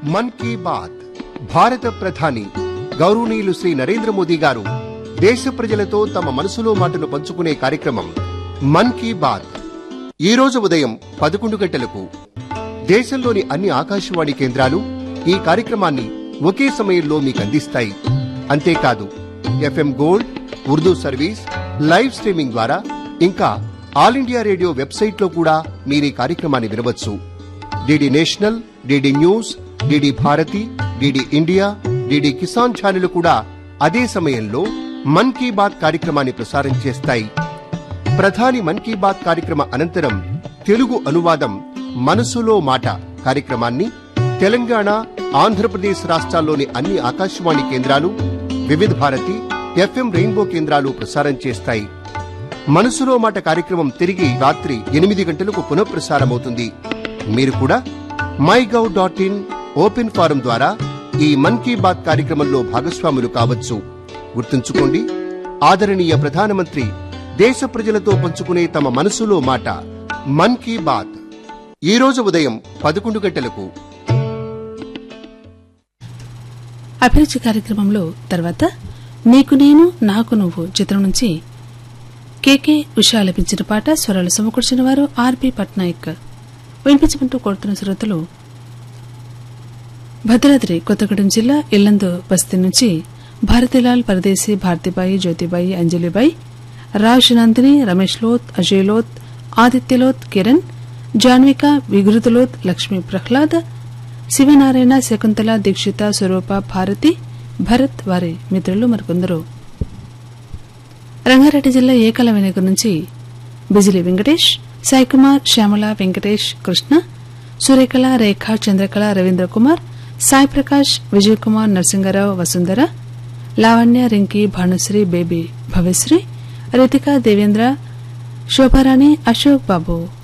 మన్ key bath భారత ప్రధాని గౌరవనీయులు శ్రీ నరేంద్ర మోదీ గారు దేశ ప్రజలతో తమ మనసులో మాటను పంచుకునే కార్యక్రమం మన్ కీ బాత్ ఈ రోజు ఉదయం పదకొండు గంటలకు దేశంలోని అన్ని ఆకాశవాణి కేంద్రాలు ఈ కార్యక్రమాన్ని ఒకే సమయంలో మీకు అందిస్తాయి అంతేకాదు FM gold Urdu service live streaming ద్వారా ఇంకా ఆల్ ఇండియా రేడియో వెబ్సైట్ లో కూడా మీరు ఈ కార్యక్రమాన్ని వినవచ్చు DD national DD news DD Bharati DD India DD Kisan channel కూడా అదే సమయంలో మన్ కీ బాత్ కార్యక్రమాన్ని ప్రసారం చేస్తాయి ప్రధాని మన్ కీ బాత్ కార్యక్రమ అనంతరం తెలుగు అనువాదం మనసులో మాట కార్యక్రమాన్ని తెలంగాణ ఆంధ్రప్రదేశ్ రాష్ట్రాల్లోని అన్ని ఆకాశవాణి కేంద్రాలు వివిధ భారతి ఎఫ్ఎం రెయిన్బో కేంద్రాలు ప్రసారం చేస్తాయి మనసులో మాట కార్యక్రమం తిరిగి రాత్రి ఎనిమిది గంటలకు పునఃప్రసారమవుతుంది మీరు కూడా my gov dot in open form ద్వారా ఈ మన్ కీ బాత్ కార్యక్రమంలో భాగస్వాములు కావచ్చు గుర్తుంచుకోండి ఆదరణీయ ప్రధానమంత్రి దేశ ప్రజలతో పంచుకునే తమ మనసులో మాట మన్ కీ బాత్ ఈ రోజు ఉదయం పదకొండు గంటలకు అభిరుచి కార్యక్రమంలో తర్వాత నీకు నేను నాకు నువ్వు చిత్రం నుంచి కేకే ఉషా లభించిన పాట స్వరాలు సమకూర్చిన వారు ఆర్పి పట్నాయక్ వినిపించమంటూ కోరుతున్న శ్రోతలు భద్రాద్రి కొత్తగూడెం జిల్లా ఇల్లందు బస్తీ నుంచి భారతిలాల్ పరదేశీ భారతిబాయి జ్యోతిబాయి అంజలిబాయి రాజ్ నందిని రమేష్ లోత్ అజయ్ లోత్ ఆదిత్యలోత్ కిరణ్ జాన్విక విగృతలోత్ లక్ష్మీ ప్రహ్లాద్ శివనారాయణ శకుంతల దీక్షిత స్వరూప భారతి భరత్ వారి మిత్రులు మరికొందరు రంగారెడ్డి జిల్లా ఏకల వెనుక నుంచి బిజిలి వెంకటేష్ సాయికుమార్ శ్యామల వెంకటేష్ కృష్ణ సూర్యకళ రేఖ చంద్రకళ రవీంద్ర కుమార్ సాయి ప్రకాష్ విజయ్ కుమార్ నరసింగరావు వసుంధర లావణ్య రింకి భానుశ్రీ బేబీ భవ్యశ్రీ రితిక దేవేంద్ర శోభారాణి అశోక్ బాబు